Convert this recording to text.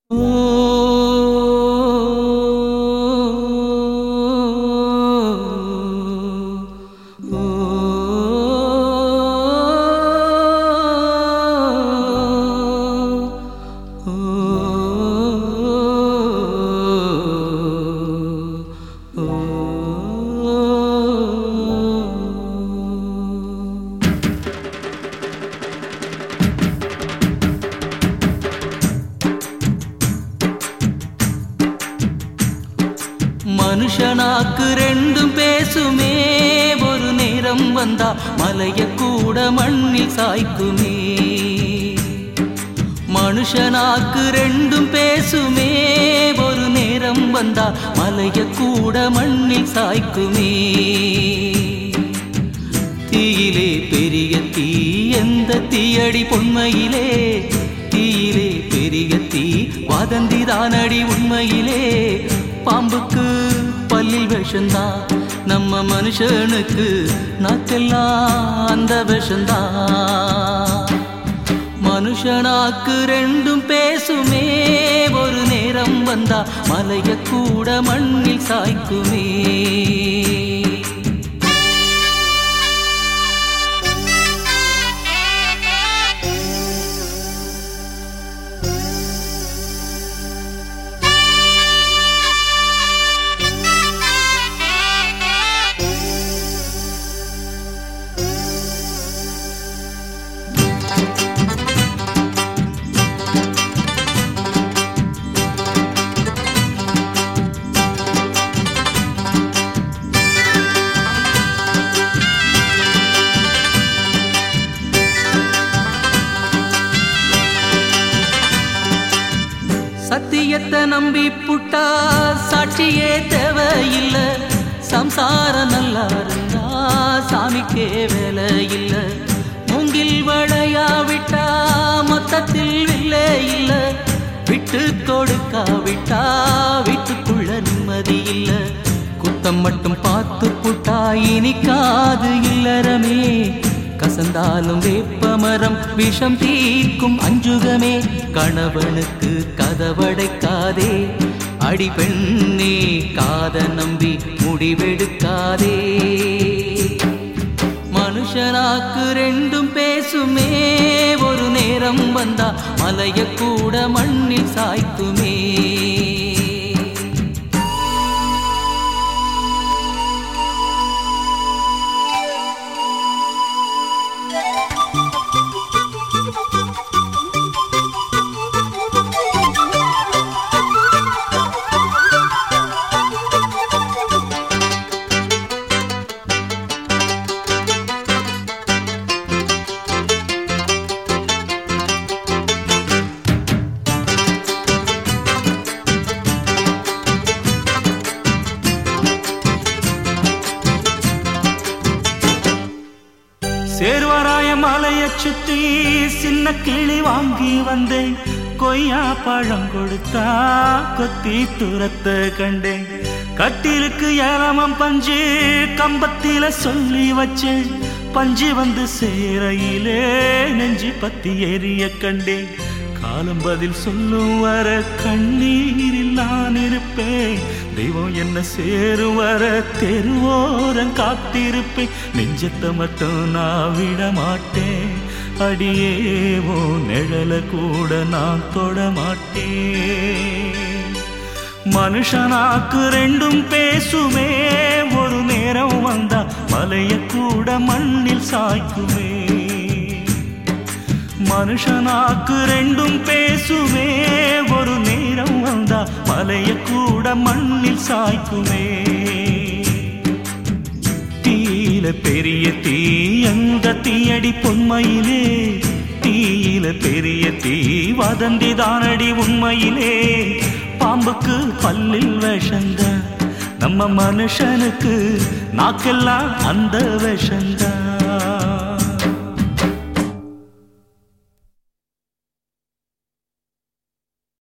மனுஷனாக்கு ரெண்டும் பேசுமே ஒரு நேரம் வந்தா மலைய கூட மண்ணில் சாய்க்குமே மனுஷனாக்கு ரெண்டும் பேசுமே ஒரு நேரம் வந்தா மலைய கூட மண்ணில் சாய்க்குமே தீயிலே பெரிய தீ எந்த தீயடி பொன்மையிலே தீயிலே பெரிய தீ வாதந்தி தானடி உண்மையிலே பாம்புக்கு பல்லில் விஷந்தா நம்ம மனுஷனுக்கு நாக்கெல்லாம் அந்த விஷந்தா மனுஷனாக்கு ரெண்டும் பேசுமே ஒரு நேரம் வந்தா மலைய கூட மண்ணில் சாய்க்குமே சத்தியத்தை நம்பி புட்டா சாட்சியே தேவையில்ல சம்சாரம் நல்லா இருந்தா சாமிக்கே வேலை இல்ல மூங்கில் வளையா விட்டா மொத்தத்தில் வில்லே இல்ல விட்டு கொடுக்காவிட்டா வீட்டுக்குள்ள நிம்மதி இல்ல குத்தம் மட்டும் பார்த்து புட்டா இனிக்காது இல்லறமே கசந்தாலும் வேப்பமரம் விஷம் தீர்க்கும் அஞ்சுகமே கணவனுக்கு கதவடைக்காதே அடி பெண்ணே காத நம்பி முடிவெடுக்காதே மனுஷனாக்கு ரெண்டும் பேசுமே ஒரு நேரம் வந்தா மலைய கூட மண்ணில் சாய்க்குமே சேர்வராய மலைய சுத்தி சின்ன கிளி வாங்கி வந்தேன் கொய்யா பழம் கொடுத்தா கொத்தி துரத்த கண்டேன் கட்டிலுக்கு ஏலமம் பஞ்சு கம்பத்தில சொல்லி வச்சேன் பஞ்சு வந்து சேரையிலே நெஞ்சு பத்தி எரிய கண்டேன் காலம் பதில் சொல்லும் வர கண்ணீரில் நான் இருப்பேன் தெய்வம் என்ன சேரும் வர தெருவோரம் காத்திருப்பேன் நெஞ்சத்தை மட்டும் நான் விட மாட்டேன் அடியேவோ நிழல கூட நான் தொட மாட்டேன் மனுஷனாக்கு ரெண்டும் பேசுமே ஒரு நேரம் வந்தா மலைய கூட மண்ணில் சாய்க்குமே மனுஷனாக்கு ரெண்டும் பேசுமே ஒரு நேரம் வந்தா மலைய கூட மண்ணில் சாய்க்குமே தீயில பெரிய தீ அந்த தீயடி பொன்மையிலே தீயில பெரிய தீ வதந்தி தானடி உண்மையிலே பாம்புக்கு பல்லில் விஷங்க நம்ம மனுஷனுக்கு நாக்கெல்லாம் அந்த விஷந்தான்